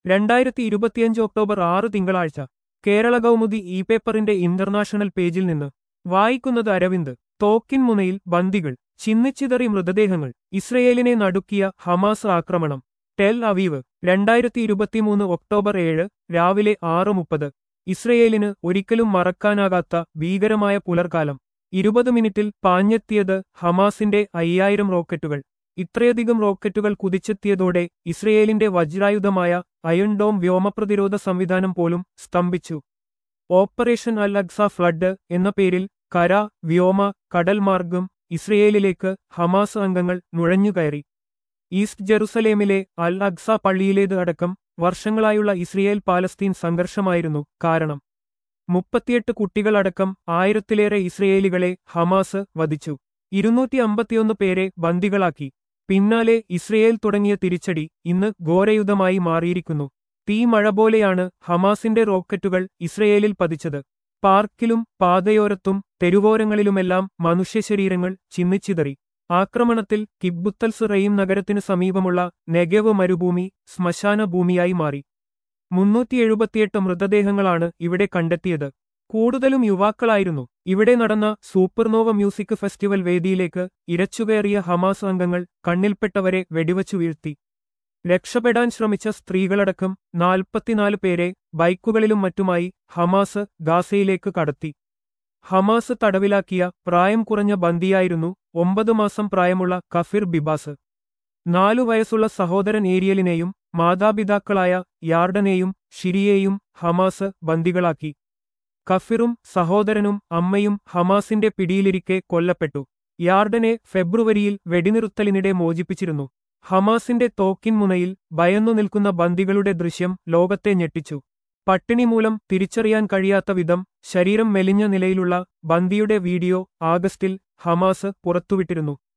രണ്ടായിരത്തി ഇരുപത്തിയഞ്ച് ഒക്ടോബർ ആറ് തിങ്കളാഴ്ച കേരള കൗമുദി ഇ പേപ്പറിന്റെ ഇന്റർനാഷണൽ പേജിൽ നിന്ന് വായിക്കുന്നത് അരവിന്ദ് തോക്കിൻ മുനയിൽ ബന്ദികൾ ചിന്നിച്ചിതറി മൃതദേഹങ്ങൾ ഇസ്രയേലിനെ നടുക്കിയ ഹമാസ് ആക്രമണം ടെൽ അവീവ് രണ്ടായിരത്തി ഇരുപത്തിമൂന്ന് ഒക്ടോബർ ഏഴ് രാവിലെ ആറ് മുപ്പത് ഇസ്രയേലിന് ഒരിക്കലും മറക്കാനാകാത്ത ഭീകരമായ പുലർക്കാലം ഇരുപത് മിനിറ്റിൽ പാഞ്ഞെത്തിയത് ഹമാസിന്റെ അയ്യായിരം റോക്കറ്റുകൾ ഇത്രയധികം റോക്കറ്റുകൾ കുതിച്ചെത്തിയതോടെ ഇസ്രയേലിന്റെ വജ്രായുധമായ അയൺ ഡോം വ്യോമപ്രതിരോധ സംവിധാനം പോലും സ്തംഭിച്ചു ഓപ്പറേഷൻ അൽ അക്സ ഫ്ലഡ് എന്ന പേരിൽ കര വ്യോമ കടൽ മാർഗം ഇസ്രയേലിലേക്ക് ഹമാസ് അംഗങ്ങൾ നുഴഞ്ഞുകയറി ഈസ്റ്റ് ജെറുസലേമിലെ അൽ അക്സ പള്ളിയിലേത് അടക്കം വർഷങ്ങളായുള്ള ഇസ്രയേൽ പാലസ്തീൻ സംഘർഷമായിരുന്നു കാരണം മുപ്പത്തിയെട്ട് കുട്ടികളടക്കം ആയിരത്തിലേറെ ഇസ്രയേലികളെ ഹമാസ് വധിച്ചു ഇരുന്നൂറ്റി അമ്പത്തിയൊന്ന് പേരെ ബന്ദികളാക്കി പിന്നാലെ ഇസ്രയേൽ തുടങ്ങിയ തിരിച്ചടി ഇന്ന് ഘോരയുധമായി മാറിയിരിക്കുന്നു തീ മഴ പോലെയാണ് ഹമാസിന്റെ റോക്കറ്റുകൾ ഇസ്രയേലിൽ പതിച്ചത് പാർക്കിലും പാതയോരത്തും തെരുവോരങ്ങളിലുമെല്ലാം മനുഷ്യശരീരങ്ങൾ ചിന്നിച്ചിതറി ആക്രമണത്തിൽ കിബുത്തൽസ് റെയിം നഗരത്തിനു സമീപമുള്ള നെഗവ് മരുഭൂമി ശ്മശാന ഭൂമിയായി മാറി മുന്നൂറ്റി എഴുപത്തിയെട്ട് മൃതദേഹങ്ങളാണ് ഇവിടെ കണ്ടെത്തിയത് കൂടുതലും യുവാക്കളായിരുന്നു ഇവിടെ നടന്ന സൂപ്പർനോവ മ്യൂസിക് ഫെസ്റ്റിവൽ വേദിയിലേക്ക് ഇരച്ചുകയറിയ ഹമാസ് അംഗങ്ങൾ കണ്ണിൽപ്പെട്ടവരെ വെടിവച്ചു വീഴ്ത്തി രക്ഷപ്പെടാൻ ശ്രമിച്ച സ്ത്രീകളടക്കം നാൽപ്പത്തിനാല് പേരെ ബൈക്കുകളിലും മറ്റുമായി ഹമാസ് ഗാസയിലേക്ക് കടത്തി ഹമാസ് തടവിലാക്കിയ പ്രായം കുറഞ്ഞ ബന്ദിയായിരുന്നു ഒമ്പത് മാസം പ്രായമുള്ള കഫിർ ബിബാസ് നാലു വയസ്സുള്ള സഹോദരൻ ഏരിയലിനെയും മാതാപിതാക്കളായ യാർഡനെയും ഷിരിയെയും ഹമാസ് ബന്ദികളാക്കി കഫിറും സഹോദരനും അമ്മയും ഹമാസിന്റെ പിടിയിലിരിക്കെ കൊല്ലപ്പെട്ടു യാർഡനെ ഫെബ്രുവരിയിൽ വെടിനിറുത്തലിനിടെ മോചിപ്പിച്ചിരുന്നു ഹമാസിന്റെ തോക്കിൻ മുനയിൽ ഭയന്നു നിൽക്കുന്ന ബന്ദികളുടെ ദൃശ്യം ലോകത്തെ ഞെട്ടിച്ചു പട്ടിണി മൂലം തിരിച്ചറിയാൻ കഴിയാത്ത വിധം ശരീരം മെലിഞ്ഞ നിലയിലുള്ള ബന്ദിയുടെ വീഡിയോ ആഗസ്റ്റിൽ ഹമാസ് പുറത്തുവിട്ടിരുന്നു